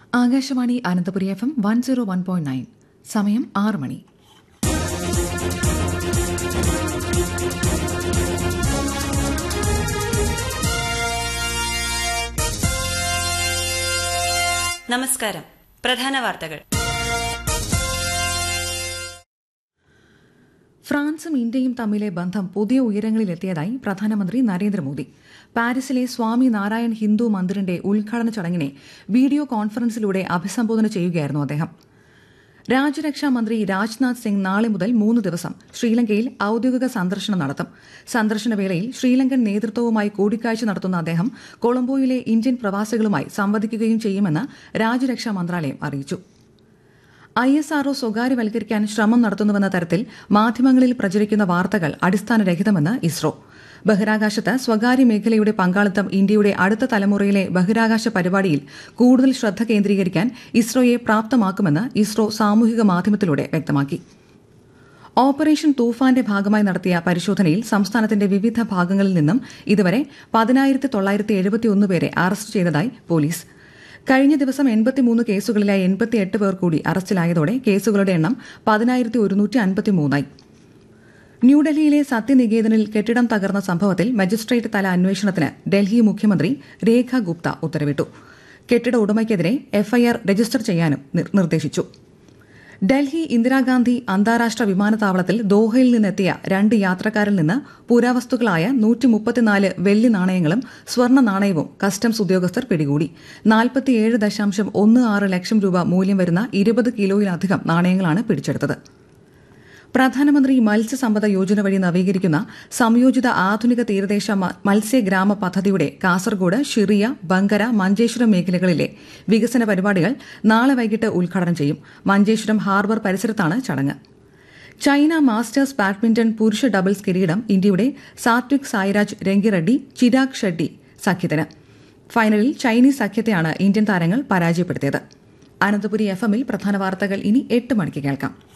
Akashvani Ananthapuri F M one zero one point nine സമയം ആറ് മണി നമസ്കാരം പ്രധാന വാർത്തകൾ ഫ്രാൻസും ഇന്ത്യയും തമ്മിലെ ബന്ധം പുതിയ ഉയരങ്ങളിലെത്തിയതായി പ്രധാനമന്ത്രി നരേന്ദ്രമോദി പാരീസിലെ സ്വാമി നാരായൺ ഹിന്ദു മന്ദിറിന്റെ ഉദ്ഘാടന ചടങ്ങിനെ വീഡിയോ കോൺഫറൻസിലൂടെ അഭിസംബോധന ചെയ്യുകയായിരുന്നു അദ്ദേഹം രാജ്യരക്ഷാ മന്ത്രി രാജ്നാഥ് സിംഗ് നാളെ മുതൽ മൂന്ന് ദിവസം ശ്രീലങ്കയിൽ ഔദ്യോഗിക സന്ദർശനം നടത്തും സന്ദർശന വേളയിൽ ശ്രീലങ്കൻ നേതൃത്വവുമായി കൂടിക്കാഴ്ച നടത്തുന്ന അദ്ദേഹം കൊളംബോയിലെ ഇന്ത്യൻ പ്രവാസികളുമായി സംവദിക്കുകയും ചെയ്യുമെന്ന് രാജ്യരക്ഷാ മന്ത്രാലയം അറിയിച്ചു ഐ എസ് ആർഒ സ്വകാര്യവൽക്കരിക്കാൻ ശ്രമം നടത്തുന്നുവെന്ന തരത്തിൽ മാധ്യമങ്ങളിൽ പ്രചരിക്കുന്ന വാർത്തകൾ അടിസ്ഥാനരഹിതമെന്ന് ഇസ്രോ ബഹിരാകാശത്ത് സ്വകാര്യ മേഖലയുടെ പങ്കാളിത്തം ഇന്ത്യയുടെ അടുത്ത തലമുറയിലെ ബഹിരാകാശ പരിപാടിയിൽ കൂടുതൽ ശ്രദ്ധ കേന്ദ്രീകരിക്കാൻ ഇസ്രോയെ പ്രാപ്തമാക്കുമെന്ന് ഇസ്രോ സാമൂഹിക മാധ്യമത്തിലൂടെ വ്യക്തമാക്കി ഓപ്പറേഷൻ തൂഫാന്റെ ഭാഗമായി നടത്തിയ പരിശോധനയിൽ സംസ്ഥാനത്തിന്റെ വിവിധ ഭാഗങ്ങളിൽ നിന്നും ഇതുവരെ പതിനായിരത്തി തൊള്ളായിരത്തി എഴുപത്തിയൊന്ന് പേരെ അറസ്റ്റ് ചെയ്തതായി പോലീസ് കഴിഞ്ഞ ദിവസം എൺപത്തിമൂന്ന് കേസുകളിലായി എൺപത്തിയെട്ട് പേർ കൂടി അറസ്റ്റിലായതോടെ കേസുകളുടെ എണ്ണം പതിനായിരത്തി ഒരുന്നൂറ്റി അൻപത്തിമൂന്നായി ന്യൂഡൽഹിയിലെ സത്യനികേതനിൽ കെട്ടിടം തകർന്ന സംഭവത്തിൽ മജിസ്ട്രേറ്റ് തല അന്വേഷണത്തിന് ഡൽഹി മുഖ്യമന്ത്രി രേഖ ഗുപ്ത ഉത്തരവിട്ടു കെട്ടിട ഉടമയ്ക്കെതിരെ എഫ്ഐആർ രജിസ്റ്റർ ചെയ്യാനും നിർ- നിർദ്ദേശിച്ചു ഡൽഹി ഇന്ദിരാഗാന്ധി അന്താരാഷ്ട്ര വിമാനത്താവളത്തിൽ ദോഹയിൽ നിന്നെത്തിയ രണ്ട് യാത്രക്കാരിൽ നിന്ന് പുരാവസ്തുക്കളായ നൂറ്റി മുപ്പത്തിനാല് വെള്ളി നാണയങ്ങളും സ്വർണ്ണ നാണയവും കസ്റ്റംസ് ഉദ്യോഗസ്ഥർ പിടികൂടി നാൽപ്പത്തിയേഴ് ദശാംശം ഒന്ന് ആറ് ലക്ഷം രൂപ മൂല്യം വരുന്ന ഇരുപത് കിലോയിലധികം നാണയങ്ങളാണ് പിടിച്ചെടുത്തത് പ്രധാനമന്ത്രി മത്സ്യസമ്പദ യോജന വഴി നവീകരിക്കുന്ന സംയോജിത ആധുനിക തീരദേശ മ- മത്സ്യഗ്രാമ പദ്ധതിയുടെ കാസർഗോഡ് ഷിറിയ ബങ്കര മഞ്ചേശ്വരം മേഖലകളിലെ വികസന പരിപാടികൾ നാളെ വൈകിട്ട് ഉദ്ഘാടനം ചെയ്യും മഞ്ചേശ്വരം ഹാർബർ പരിസരത്താണ് ചടങ്ങ് ചൈന മാസ്റ്റേഴ്സ് ബാഡ്മിന്റൺ പുരുഷ ഡബിൾസ് കിരീടം ഇന്ത്യയുടെ സാത്വിക് സായിരാജ് രംഗിറെഡ്ഡി ചിരാഗ് ഷെഡ്ഡി സഖ്യത്തിന് ഫൈനലിൽ ചൈനീസ് സഖ്യത്തെയാണ് ഇന്ത്യൻ താരങ്ങൾ പരാജയപ്പെടുത്തിയത് അനന്തപുരി എഫ് എമ്മിൽ പ്രധാന വാർത്തകൾ ഇനി എട്ട് മണിക്ക് കേൾക്കാം